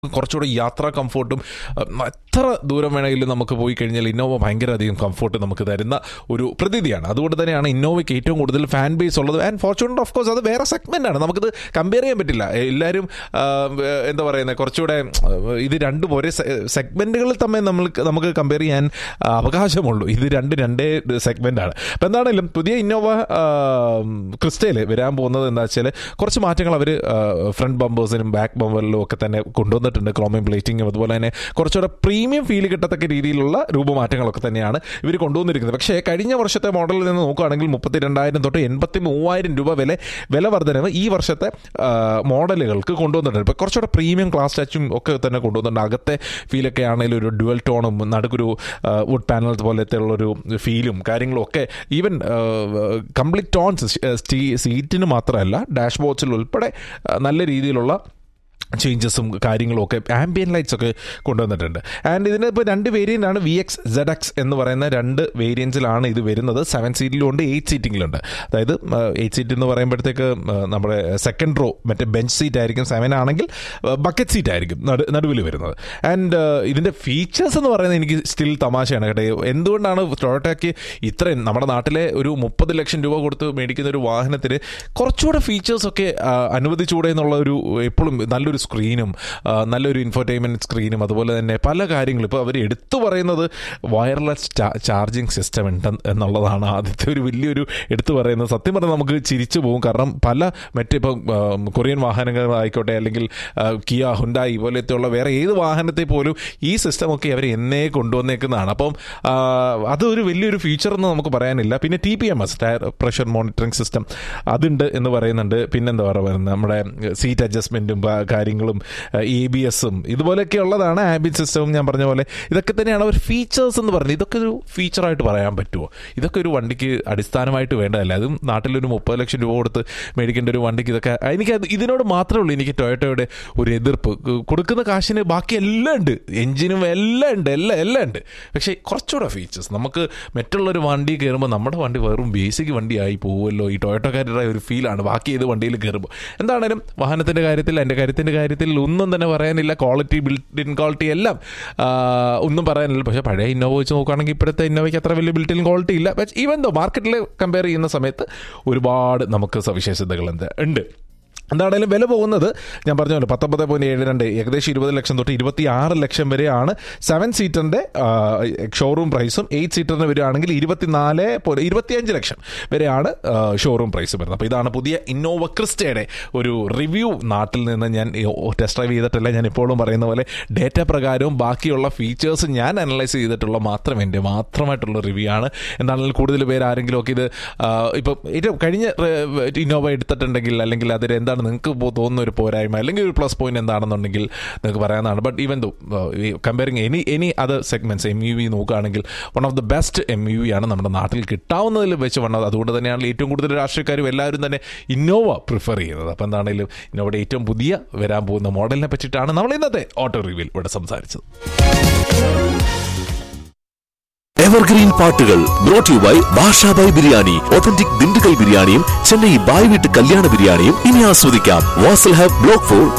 കുറച്ചുകൂടെ യാത്രാ കംഫോർട്ടും അഹ് എത്ര ദൂരം വേണമെങ്കിലും നമുക്ക് പോയി കഴിഞ്ഞാൽ ഇന്നോവ ഭയങ്കര അധികം കംഫോർട്ട് നമുക്ക് തരുന്ന ഒരു പ്രതീതിയാണ് അതുകൊണ്ട് തന്നെയാണ് ഇന്നോവയ്ക്ക് ഏറ്റവും കൂടുതൽ ഫാൻ ബേസ് ഉള്ളത് ആൻഡ് ഫോർച്യൂണർ ഓഫ് കോഴ്സ് അത് വേറെ സെഗ്മെന്റ് ആണ് നമുക്കിത് കമ്പയർ ചെയ്യാൻ പറ്റില്ല എല്ലാവരും ആഹ്, എന്താ പറയുന്നത് കുറച്ചുകൂടെ ആഹ്, ഇത് രണ്ടും ഒരേ സെഗ്മെന്റുകളിൽ തമ്മിൽ നമ്മൾ നമുക്ക് കമ്പയർ ചെയ്യാൻ ആഹ്, അവകാശമുള്ളൂ ഇത് രണ്ട് രണ്ടേ സെഗ്മെന്റ് ആണ് അപ്പം എന്താണെങ്കിലും പുതിയ ഇന്നോവ ക്രിസ്റ്റയിൽ വരാൻ പോകുന്നത് എന്താ വെച്ചാൽ കുറച്ച് മാറ്റങ്ങൾ അവർ ഫ്രണ്ട് ബമ്പേഴ്സിനും ബാക്ക് ബമ്പറിലും ഒക്കെ തന്നെ കൊണ്ടുവന്നിട്ടുണ്ട് ക്രോമിയം പ്ലേറ്റിങ്ങും അതുപോലെ തന്നെ കുറച്ചുകൂടെ പ്രീമിയം ഫീൽ കിട്ടത്തക്ക രീതിയിലുള്ള രൂപമാറ്റങ്ങളൊക്കെ തന്നെയാണ് ഇവർ കൊണ്ടുവന്നിരിക്കുന്നത് പക്ഷേ കഴിഞ്ഞ വർഷത്തെ മോഡലിൽ നിന്ന് നോക്കുകയാണെങ്കിൽ മുപ്പത്തി രണ്ടായിരം തൊട്ട് എൺപത്തി മൂവായിരം രൂപ വില വില വർധനവ് ഈ വർഷത്തെ ആ, മോഡലുകൾക്ക് കൊണ്ടുവന്നിട്ടുണ്ട് ഇപ്പോൾ കുറച്ചുകൂടെ പ്രീമിയം ക്ലാസ് ടച്ചും ഒക്കെ തന്നെ കൊണ്ടുവന്നിട്ടുണ്ട് അകത്തെ ഫീലൊക്കെ ആണെങ്കിലും ഒരു ഡുവൽ ടോണും നടുക്കൊരു വുഡ് പാനൽ പോലത്തെ ഉള്ളൊരു ഫീലും കാര്യങ്ങളും ഒക്കെ ഈവൻ കംപ്ലീറ്റ് ടോൺസ് സീറ്റിന് മാത്രമല്ല ഡാഷ്ബോർഡ്സിൽ ഉൾപ്പെടെ ആ, നല്ല രീതിയിലുള്ള ചേഞ്ചസും കാര്യങ്ങളും ഒക്കെ ആംബിയൻ ലൈറ്റ്സ് ഒക്കെ കൊണ്ടുവന്നിട്ടുണ്ട് ആൻഡ് ഇതിന് ഇപ്പോൾ രണ്ട് വേരിയൻ്റ് ആണ് വി എക്സ് സെഡ് എക്സ് എന്ന് പറയുന്ന രണ്ട് വേരിയൻസിലാണ് ഇത് വരുന്നത് സെവൻ സീറ്റിലും ഉണ്ട് എയ്റ്റ് സീറ്റിങ്ങിലുണ്ട് അതായത് എയ്റ്റ് സീറ്റ് എന്ന് പറയുമ്പോഴത്തേക്ക് ആ, നമ്മുടെ സെക്കൻഡ് റോ മറ്റേ ബെഞ്ച് സീറ്റ് ആയിരിക്കും സെവൻ ആണെങ്കിൽ ബക്കറ്റ് സീറ്റ് ആയിരിക്കും നടു നടുവിൽ വരുന്നത് ആൻഡ് ഇതിൻ്റെ ഫീച്ചേഴ്സ് എന്ന് പറയുന്നത് എനിക്ക് സ്റ്റിൽ തമാശയാണ് കേട്ടോ എന്തുകൊണ്ടാണ് ടൊയോട്ടയ്ക്ക് ഇത്രയും നമ്മുടെ നാട്ടിലെ ഒരു മുപ്പത് ലക്ഷം രൂപ കൊടുത്ത് മേടിക്കുന്ന ഒരു വാഹനത്തിന് കുറച്ചുകൂടെ ഫീച്ചേഴ്സൊക്കെ അനുവദിച്ചുകൂടെ എന്നുള്ള ഒരു എപ്പോഴും നല്ലൊരു സ്ക്രീനും ആ, നല്ലൊരു ഇൻഫർടൈൻമെൻറ്റ് സ്ക്രീനും അതുപോലെ തന്നെ പല കാര്യങ്ങളും ഇപ്പോൾ അവർ എടുത്തു പറയുന്നത് വയർലെസ് ചാർജിങ് സിസ്റ്റം ഉണ്ട് എന്നുള്ളതാണ് ആദ്യത്തെ ഒരു വലിയൊരു എടുത്തു പറയുന്നത് സത്യം പറഞ്ഞാൽ നമുക്ക് ചിരിച്ചു പോകും കാരണം പല മറ്റേ ഇപ്പം ആ, കൊറിയൻ വാഹനങ്ങളായിക്കോട്ടെ അല്ലെങ്കിൽ ആ, കിയ ഹുണ്ടായി പോലത്തെയുള്ള വേറെ ഏത് വാഹനത്തെ പോലും ഈ സിസ്റ്റമൊക്കെ അവർ എന്നേ കൊണ്ടുവന്നേക്കുന്നതാണ് അപ്പം ആ, അതൊരു വലിയൊരു ഫീച്ചർ എന്ന് നമുക്ക് പറയാനില്ല പിന്നെ T P M S tyre pressure monitoring system അതുണ്ട് എന്ന് പറയുന്നുണ്ട് പിന്നെന്താ പറയുക നമ്മുടെ സീറ്റ് അഡ്ജസ്റ്റ്മെൻറ്റും കാര്യങ്ങളും എ ബി എസും ഇതുപോലെയൊക്കെ ഉള്ളതാണ് ആബിൻ സിസ്റ്റവും ഞാൻ പറഞ്ഞ പോലെ ഇതൊക്കെ തന്നെയാണ് ഒരു ഫീച്ചേഴ്സ് എന്ന് പറഞ്ഞത് ഇതൊക്കെ ഒരു ഫീച്ചറായിട്ട് പറയാൻ പറ്റുമോ ഇതൊക്കെ ഒരു വണ്ടിക്ക് അടിസ്ഥാനമായിട്ട് വേണ്ടതല്ല അതും നാട്ടിലൊരു മുപ്പത് ലക്ഷം രൂപ കൊടുത്ത് മേടിക്കേണ്ട ഒരു വണ്ടിക്ക് ഇതൊക്കെ എനിക്ക് അത് ഇതിനോട് മാത്രമേ ഉള്ളൂ എനിക്ക് ടൊയോട്ടയുടെ ഒരു എതിർപ്പ് ക- കൊടുക്കുന്ന കാശിന് ബാക്കി എല്ലാം ഉണ്ട് എഞ്ചിനും എല്ലാം ഉണ്ട് എല്ലാം എല്ലാം ഉണ്ട് പക്ഷേ കുറച്ചുകൂടെ ഫീച്ചേഴ്സ് നമുക്ക് മറ്റുള്ളൊരു വണ്ടി കയറുമ്പോൾ നമ്മുടെ വണ്ടി വെറും ബേസിക് വണ്ടിയായി പോകുമല്ലോ ഈ ടൊയോട്ടോക്കാരുടെ ഒരു ഫീലാണ് ബാക്കി ഏത് വണ്ടിയിൽ കയറുമ്പോൾ എന്താണേലും വാഹനത്തിൻ്റെ കാര്യത്തിൽ എൻ്റെ കാര്യത്തിൻ്റെ കാര്യത്തിൽ ഒന്നും തന്നെ പറയാനില്ല ക്വാളിറ്റി ബിൽറ്റ് ഇൻ ക്വാളിറ്റി എല്ലാം ആ, ഒന്നും പറയാനില്ല പക്ഷേ പഴയ ഇന്നോവ വെച്ച് നോക്കുകയാണെങ്കിൽ ഇപ്പോഴത്തെ ഇന്നോവയ്ക്ക് അത്ര വലിയ ബിൽറ്റ് ഇൻ ക്വാളിറ്റി ഇല്ല പക്ഷേ ഈവൻ ദോ മാർക്കറ്റിൽ കമ്പയർ ചെയ്യുന്ന സമയത്ത് ഒരുപാട് നമുക്ക് സവിശേഷതകൾ എന്ത് ഉണ്ട് എന്താണേലും വില പോകുന്നത് ഞാൻ പറഞ്ഞ പോലെ പത്തൊമ്പത് പോയിന്റ് ഏഴ് രണ്ട് ഏകദേശം ഇരുപത് ലക്ഷം തൊട്ട് ഇരുപത്തി ആറ് ലക്ഷം വരെയാണ് സെവൻ സീറ്ററിന്റെ ഷോറൂം പ്രൈസും എയ്റ്റ് സീറ്ററിന് വരികയാണെങ്കിൽ ഇരുപത്തിനാല് പോലെ ഇരുപത്തിയഞ്ച് ലക്ഷം വരെയാണ് ഷോറൂം പ്രൈസ് വരുന്നത് അപ്പോൾ ഇതാണ് പുതിയ ഇന്നോവ ക്രിസ്റ്റയുടെ ഒരു റിവ്യൂ നാട്ടിൽ നിന്ന് ഞാൻ ടെസ്റ്റ് ഡ്രൈവ് ചെയ്തിട്ടില്ല ഞാൻ ഇപ്പോഴും പറയുന്ന പോലെ ഡേറ്റ പ്രകാരവും ബാക്കിയുള്ള ഫീച്ചേഴ്സ് ഞാൻ അനലൈസ് ചെയ്തിട്ടുള്ള മാത്രം എൻ്റെ മാത്രമായിട്ടുള്ള റിവ്യൂ ആണ് എന്താണെങ്കിലും കൂടുതൽ പേര് ആരെങ്കിലും ഒക്കെ ഇത് ഇപ്പം ഏറ്റവും കഴിഞ്ഞ ഇന്നോവ എടുത്തിട്ടുണ്ടെങ്കിൽ അല്ലെങ്കിൽ അതിൽ എന്താണ് നിങ്ങൾക്ക് പോ- തോന്നുന്ന ഒരു പോരായ്മ അല്ലെങ്കിൽ ഒരു പ്ലസ് പോയിന്റ് എന്താണെന്നുണ്ടെങ്കിൽ നിങ്ങൾക്ക് പറയാവുന്നതാണ് but even though comparing any any other segments M U V നോക്കുകയാണെങ്കിൽ one of the best M U V ആണ് നമ്മുടെ നാട്ടിൽ കിട്ടാവുന്നതിൽ വെച്ച് വൺ അതുകൊണ്ട് തന്നെയാണ് ഏറ്റവും കൂടുതൽ രാഷ്ട്രീയക്കാരും എല്ലാവരും തന്നെ ഇന്നോവ പ്രിഫർ ചെയ്യുന്നത് അപ്പോൾ എന്താണെങ്കിലും ഇന്നോവയുടെ ഏറ്റവും പുതിയ വരാൻ പോകുന്ന മോഡലിനെ പറ്റിയിട്ടാണ് നമ്മൾ ഇന്നത്തെ ഓട്ടോ റിവ്യൂൽ ഇവിടെ സംസാരിച്ചത് എവർഗ്രീൻ പാട്ടുകൾ brought you by Bashabhai biryani authentic Dindigul ബിരിയാണിയും ചെന്നൈ ബായ് വീട്ട് കല്യാണ ബിരിയാണിയും ഇനി ആസ്വദിക്കാം വാസൽ ഹബ് ബ്ലോക്ക് ഫോർ